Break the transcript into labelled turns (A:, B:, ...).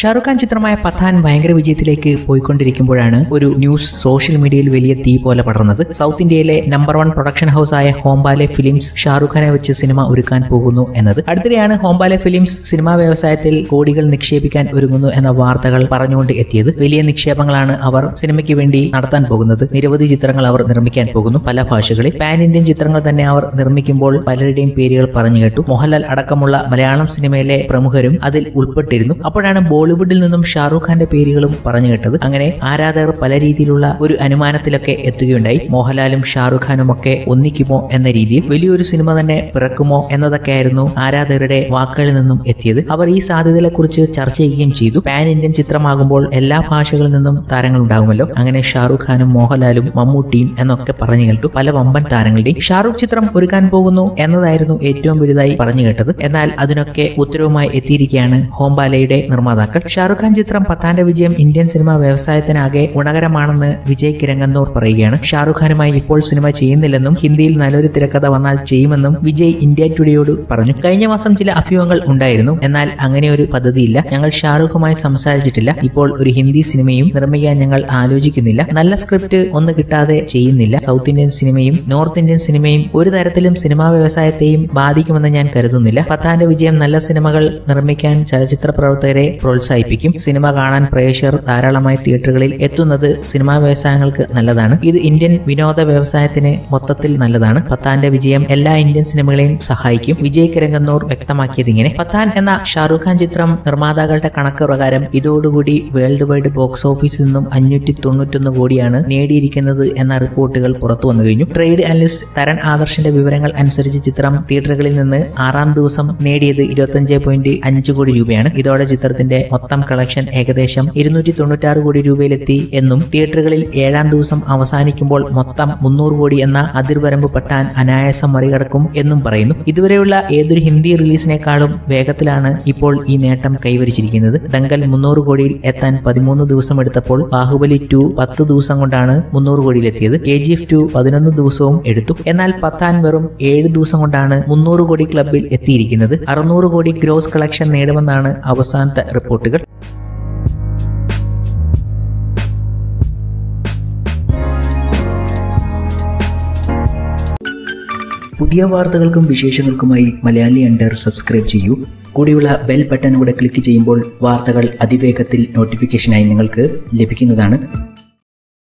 A: ഷാറുഖ് ഖാൻ ചിത്രമായ പത്താൻ ഭയങ്കര വിജയത്തിലേക്ക് പോയിക്കൊണ്ടിരിക്കുമ്പോഴാണ് ഒരു ന്യൂസ് സോഷ്യൽ മീഡിയയിൽ വലിയ തീ പോലെ പടർന്നത് സൗത്ത് ഇന്ത്യയിലെ നമ്പർ വൺ പ്രൊഡക്ഷൻ ഹൗസ് ആയ ഹോംബാലെ ഫിലിംസ് ഷാറുഖ് ഖാനെ വെച്ച് സിനിമ ഒരുക്കാൻ പോകുന്നു എന്നത് അടുത്തിടെയാണ് ഹോംബാലെ ഫിലിംസ് സിനിമാ വ്യവസായത്തിൽ കോടികൾ നിക്ഷേപിക്കാൻ ഒരുങ്ങുന്നു എന്ന വാർത്തകൾ പറഞ്ഞുകൊണ്ട് എത്തിയത് വലിയ നിക്ഷേപങ്ങളാണ് അവർ സിനിമയ്ക്ക് വേണ്ടി നടത്താൻ പോകുന്നത് നിരവധി ചിത്രങ്ങൾ അവർ നിർമ്മിക്കാൻ പോകുന്നു പല ഭാഷകളിൽ പാൻ ഇന്ത്യൻ ചിത്രങ്ങൾ തന്നെ അവർ നിർമ്മിക്കുമ്പോൾ പലരുടെയും പേരുകൾ പറഞ്ഞു കേട്ടു മോഹൻലാൽ അടക്കമുള്ള മലയാളം സിനിമയിലെ പ്രമുഖരും അതിൽ ഉൾപ്പെട്ടിരുന്നു അപ്പോഴാണ് ബോളിവുഡിൽ നിന്നും ഷാറൂഖ് ഖാന്റെ പേരുകളും പറഞ്ഞു കേട്ടത് അങ്ങനെ ആരാധകർ പല രീതിയിലുള്ള ഒരു അനുമാനത്തിലൊക്കെ എത്തുകയുണ്ടായി മോഹൻലാലും ഷാറൂഖ് ഖാനും ഒക്കെ ഒന്നിക്കുമോ എന്ന രീതിയിൽ വലിയൊരു സിനിമ തന്നെ പിറക്കുമോ എന്നതൊക്കെയായിരുന്നു ആരാധകരുടെ വാക്കുകളിൽ നിന്നും എത്തിയത് അവർ ഈ സാധ്യതകളെ കുറിച്ച് ചർച്ച ചെയ്യുകയും ചെയ്തു പാൻ ഇന്ത്യൻ ചിത്രമാകുമ്പോൾ എല്ലാ ഭാഷകളിൽ നിന്നും താരങ്ങൾ ഉണ്ടാകുമല്ലോ അങ്ങനെ ഷാറൂഖ് ഖാനും മോഹൻലാലും മമ്മൂട്ടിയും എന്നൊക്കെ പറഞ്ഞു കേട്ടു പല വമ്പൻ താരങ്ങളുടെയും ഷാറൂഖ് ചിത്രം ഒരുക്കാൻ പോകുന്നു എന്നതായിരുന്നു ഏറ്റവും വലുതായി പറഞ്ഞു കേട്ടത് എന്നാൽ അതിനൊക്കെ ഉത്തരവുമായി എത്തിയിരിക്കുകയാണ് ഹോംബാലയുടെ നിർമ്മാതാക്കൾ ഷാറൂഖ് ഖാൻ ചിത്രം പത്താന്റെ വിജയം ഇന്ത്യൻ സിനിമാ വ്യവസായത്തിനാകെ ഗുണകരമാണെന്ന് വിജയ് കിരങ്ങന്നൂർ പറയുകയാണ് ഷാറൂഖ് ഖാനുമായി ഇപ്പോൾ സിനിമ ചെയ്യുന്നില്ലെന്നും ഹിന്ദിയിൽ നല്ലൊരു തിരക്കഥ വന്നാൽ ചെയ്യുമെന്നും വിജയ് ഇന്ത്യ ടുഡേയോട് പറഞ്ഞു കഴിഞ്ഞ മാസം ചില അഭ്യൂഹങ്ങൾ ഉണ്ടായിരുന്നു എന്നാൽ അങ്ങനെ ഒരു പദ്ധതിയില്ല ഞങ്ങൾ ഷാറൂഖുമായി സംസാരിച്ചിട്ടില്ല ഇപ്പോൾ ഒരു ഹിന്ദി സിനിമയും നിർമ്മിക്കാൻ ഞങ്ങൾ ആലോചിക്കുന്നില്ല നല്ല സ്ക്രിപ്റ്റ് ഒന്ന് കിട്ടാതെ ചെയ്യുന്നില്ല സൗത്ത് ഇന്ത്യൻ സിനിമയും നോർത്ത് ഇന്ത്യൻ സിനിമയും ഒരു തരത്തിലും സിനിമാ വ്യവസായത്തെയും ബാധിക്കുമെന്ന് ഞാൻ കരുതുന്നില്ല പത്താന്റെ വിജയം നല്ല സിനിമകൾ നിർമ്മിക്കാൻ ചലച്ചിത്ര പ്രവർത്തകരെ പ്രോത്സാഹിപ്പിക്കും സിനിമ കാണാൻ പ്രേക്ഷകർ ധാരാളമായി തിയേറ്ററുകളിൽ എത്തുന്നത് സിനിമാ വ്യവസായങ്ങൾക്ക് നല്ലതാണ് ഇത് ഇന്ത്യൻ വിനോദ വ്യവസായത്തിന് മൊത്തത്തിൽ നല്ലതാണ് പത്താന്റെ വിജയം എല്ലാ ഇന്ത്യൻ സിനിമകളെയും സഹായിക്കും വിജയ് കിരങ്ങന്നൂർ വ്യക്തമാക്കിയത് ഇങ്ങനെ പത്താൻ എന്ന ഷാറൂഖ് ഖാൻ ചിത്രം നിർമ്മാതാക്കളുടെ കണക്ക് പ്രകാരം ഇതോടുകൂടി വേൾഡ് വൈഡ് ബോക്സ് ഓഫീസിൽ നിന്നും അഞ്ഞൂറ്റി തൊണ്ണൂറ്റൊന്ന് കോടിയാണ് നേടിയിരിക്കുന്നത് എന്ന റിപ്പോർട്ടുകൾ പുറത്തു വന്നു കഴിഞ്ഞു ട്രേഡ് അനലിസ്റ്റ് തരൺ ആദർശിന്റെ വിവരങ്ങൾ അനുസരിച്ച് ചിത്രം തിയേറ്ററുകളിൽ നിന്ന് ആറാം ദിവസം നേടിയത് ഇരുപത്തഞ്ച് പോയിന്റ് അഞ്ച് കോടി രൂപയാണ് ഇതോടെ ചിത്രത്തിന്റെ മൊത്തം കളക്ഷൻ ഏകദേശം ഇരുന്നൂറ്റി തൊണ്ണൂറ്റാറ് കോടി രൂപയിലെത്തി എന്നും തിയേറ്ററുകളിൽ ഏഴാം ദിവസം അവസാനിക്കുമ്പോൾ മൊത്തം മുന്നൂറ് കോടി എന്ന അതിർവരമ്പ് പട്ടാൻ അനായാസം മറികടക്കും എന്നും പറയുന്നു ഇതുവരെയുള്ള ഏതൊരു ഹിന്ദി റിലീസിനേക്കാളും വേഗത്തിലാണ് ഇപ്പോൾ ഈ നേട്ടം കൈവരിച്ചിരിക്കുന്നത് ദങ്കൽ മുന്നൂറ് കോടിയിൽ എത്താൻ പതിമൂന്ന് ദിവസം എടുത്തപ്പോൾ ബാഹുബലി ടു പത്ത് ദിവസം കൊണ്ടാണ് മുന്നൂറ് കോടിയിലെത്തിയത് കെ ജി എഫ് ടു പതിനൊന്ന് ദിവസവും എടുത്തു എന്നാൽ പത്താൻ വെറും ഏഴ് ദിവസം കൊണ്ടാണ് മുന്നൂറ് കോടി ക്ലബിൽ എത്തിയിരിക്കുന്നത് അറുന്നൂറ് കോടി ഗ്രോസ് കളക്ഷൻ നേടുമെന്നാണ് അവസാനത്തെ റിപ്പോർട്ടുകൾ
B: പുതിയ വാർത്തകൾക്കും വിശേഷങ്ങൾക്കുമായി മലയാളി അണ്ടർ സബ്സ്ക്രൈബ് ചെയ്യൂ കൂടിയുള്ള ബെൽ ബട്ടൺ കൂടെ ക്ലിക്ക് ചെയ്യുമ്പോൾ വാർത്തകൾ അതിവേഗത്തിൽ നോട്ടിഫിക്കേഷനായി നിങ്ങൾക്ക് ലഭിക്കുന്നതാണ്